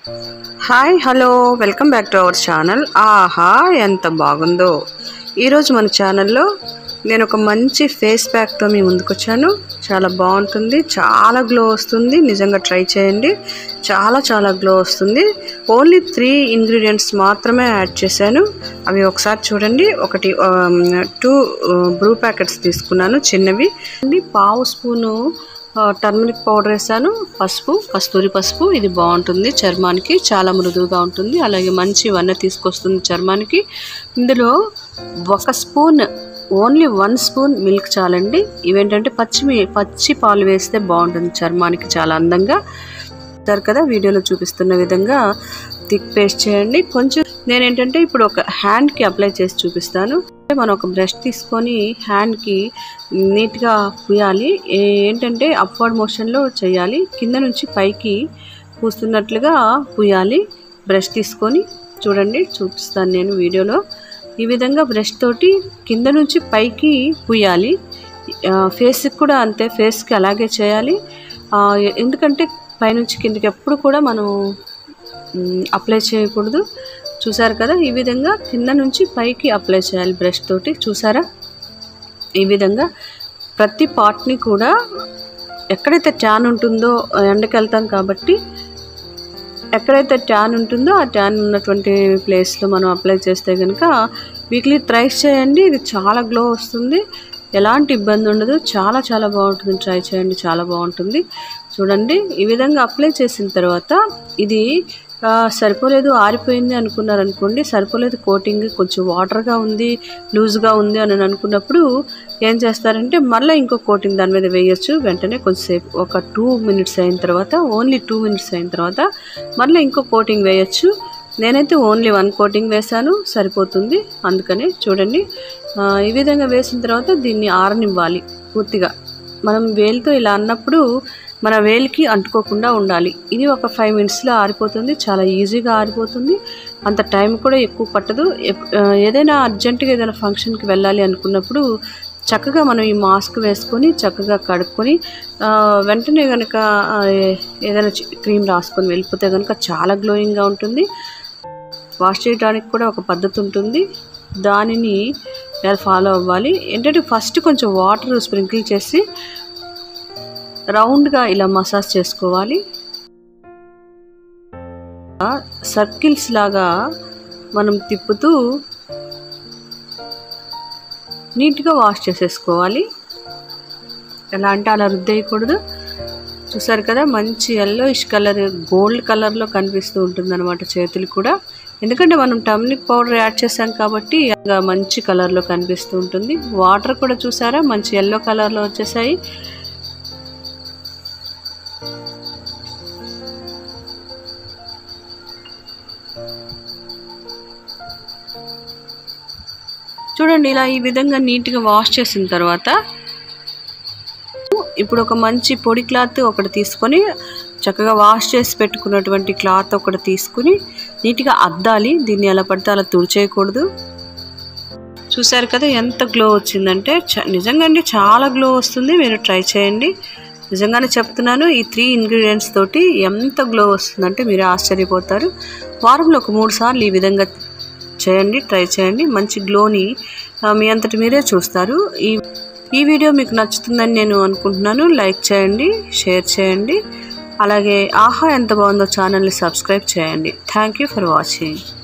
hi hello welcome back to our channel ఆహా ఎంత బాగుందో ఈరోజు మన ఛానల్లో నేను ఒక మంచి ఫేస్ ప్యాక్తో మీ ముందుకు వచ్చాను చాలా బాగుంటుంది చాలా గ్లో వస్తుంది నిజంగా ట్రై చేయండి చాలా చాలా గ్లో వస్తుంది ఓన్లీ త్రీ ఇంగ్రీడియంట్స్ మాత్రమే యాడ్ చేశాను అవి ఒకసారి చూడండి ఒకటి టూ బ్రూ ప్యాకెట్స్ తీసుకున్నాను చిన్నవి పావు స్పూను టర్మరిక్ పౌడర్ వేసాను పసుపు కస్తూరి పసుపు ఇది బాగుంటుంది చర్మానికి చాలా మృదువుగా ఉంటుంది అలాగే మంచి వన్న తీసుకొస్తుంది చర్మానికి ఇందులో ఒక spoon only one spoon milk చాలండి ఇవేంటంటే పచ్చి మీ- పచ్చి పాలు వేస్తే బాగుంటుంది చర్మానికి చాలా అందంగా చూస్తారు కదా వీడియోలో చూపిస్తున్న విధంగా థిక్ పేస్ట్ చేయండి కొంచెం నేనేంటంటే ఇప్పుడు ఒక హ్యాండ్కి అప్లై చేసి చూపిస్తాను మనం ఒక బ్రష్ తీసుకొని హ్యాండ్కి నీట్గా పూయాలి ఏ- ఏంటంటే అప్వర్డ్ మోషన్లో చేయాలి కింద నుంచి పైకి పూస్తున్నట్లుగా పూయాలి బ్రష్ తీసుకొని చూడండి చూపిస్తాను నేను వీడియోలో ఈ విధంగా బ్రష్ తోటి కింద నుంచి పైకి పూయాలి ఫేస్కి కూడా అంతే ఫేస్కి అలాగే చేయాలి ఆ, ఎందుకంటే పైనుంచి కిందకి ఎప్పుడు కూడా మనం అప్లై చేయకూడదు చూసారు కదా ఈ విధంగా కింద నుంచి పైకి అప్లై చేయాలి బ్రష్ తోటి చూసారా ఈ విధంగా ప్రతి పార్ట్ని కూడా ఎక్కడైతే ట్యాన్ ఉంటుందో ఎండకి వెళ్తాం కాబట్టి ఎక్కడైతే ట్యాన్ ఉంటుందో ఆ ట్యాన్ ఉన్నటువంటి ప్లేస్లో మనం అప్లై చేస్తే కనుక వీక్లీ థ్రైస్ చేయండి ఇది చాలా గ్లో వస్తుంది ఎలాంటి ఇబ్బంది ఉండదు చాలా చాలా బాగుంటుంది ట్రై చేయండి చాలా బాగుంటుంది చూడండి ఈ విధంగా అప్లై చేసిన తర్వాత ఇది ఆ, సరిపోలేదు ఆరిపోయింది అనుకున్నారు అనుకోండి సరిపోలేదు కోటింగ్ కొంచెం వాటర్గా ఉంది లూజ్గా ఉంది అని అనుకున్నప్పుడు ఏం చేస్తారంటే మళ్ళీ ఇంకో కోటింగ్ దాని మీద వేయొచ్చు వెంటనే కొంచెంసేపు ఒక టూ మినిట్స్ అయిన తర్వాత ఓన్లీ టూ మినిట్స్ అయిన తర్వాత మళ్ళీ ఇంకో కోటింగ్ వేయొచ్చు నేనైతే ఓన్లీ వన్ కోటింగ్ వేశాను సరిపోతుంది అందుకని చూడండి ఆ, ఈ విధంగా వేసిన తర్వాత దీన్ని ఆరనివ్వాలి పూర్తిగా మనం వేలితో ఇలా అన్నప్పుడు మన వేలికి అంటుకోకుండా ఉండాలి ఇది ఒక ఫైవ్ మినిట్స్లో ఆరిపోతుంది చాలా ఈజీగా ఆరిపోతుంది అంత టైం కూడా ఎక్కువ పట్టదు ఎప్- ఆ, ఏదైనా అర్జెంటుగా ఏదైనా ఫంక్షన్కి వెళ్ళాలి అనుకున్నప్పుడు చక్కగా మనం ఈ మాస్క్ వేసుకొని చక్కగా కడుక్కొని ఆ, వెంటనే కనుక ఆ, ఏ- ఏదైనా క్రీమ్ రాసుకొని వెళ్ళిపోతే కనుక చాలా గ్లోయింగ్గా ఉంటుంది వాష్ చేయడానికి కూడా ఒక పద్ధతి ఉంటుంది దానిని ఎలా ఫాలో అవ్వాలి ఏంటంటే ఫస్ట్ కొంచెం వాటర్ స్ప్రింకిల్ చేసి రౌండ్గా ఇలా మసాజ్ చేసుకోవాలి సర్కిల్స్ లాగా మనం తిప్పుతూ నీట్గా వాష్ చేసేసుకోవాలి ఎలా అంటే అలా రుద్దేయకూడదు చూసారు కదా మంచి ఎల్లోయిష్ కలర్ గోల్డ్ కలర్లో కనిపిస్తూ ఉంటుంది అనమాట చేతులు కూడా ఎందుకంటే మనం టర్మరిక్ పౌడర్ యాడ్ చేసాం కాబట్టి ఇంకా మంచి కలర్లో కనిపిస్తూ ఉంటుంది వాటర్ కూడా చూసారా మంచి ఎల్లో కలర్లో వచ్చేసాయి చూడండి ఇలా ఈ విధంగా నీట్గా వాష్ చేసిన తర్వాత ఇప్పుడు ఒక మంచి పొడి క్లాత్ ఒకటి తీసుకొని చక్కగా వాష్ చేసి పెట్టుకున్నటువంటి క్లాత్ ఒకటి తీసుకుని నీట్గా అద్దాలి దీన్ని ఎలా పడితే అలా తుడిచేయకూడదు చూసారు కదా ఎంత గ్లో వచ్చిందంటే చ- నిజంగా అండి చాలా గ్లో వస్తుంది మీరు ట్రై చేయండి నిజంగానే చెప్తున్నాను ఈ త్రీ ఇంగ్రీడియంట్స్ తోటి ఎంత గ్లో వస్తుందంటే మీరు ఆశ్చర్యపోతారు వారంలో ఒక మూడు సార్లు ఈ విధంగా చేయండి ట్రై చేయండి మంచి గ్లోని ఆ, మీ అంతటి మీరే చూస్తారు ఈ ఈ వీడియో మీకు నచ్చుతుందని నేను అనుకుంటున్నాను లైక్ చేయండి షేర్ చేయండి అలాగే ఆహా ఎంత బాగుందో ఛానల్ని సబ్స్క్రైబ్ చేయండి థ్యాంక్ యూ ఫర్ వాచింగ్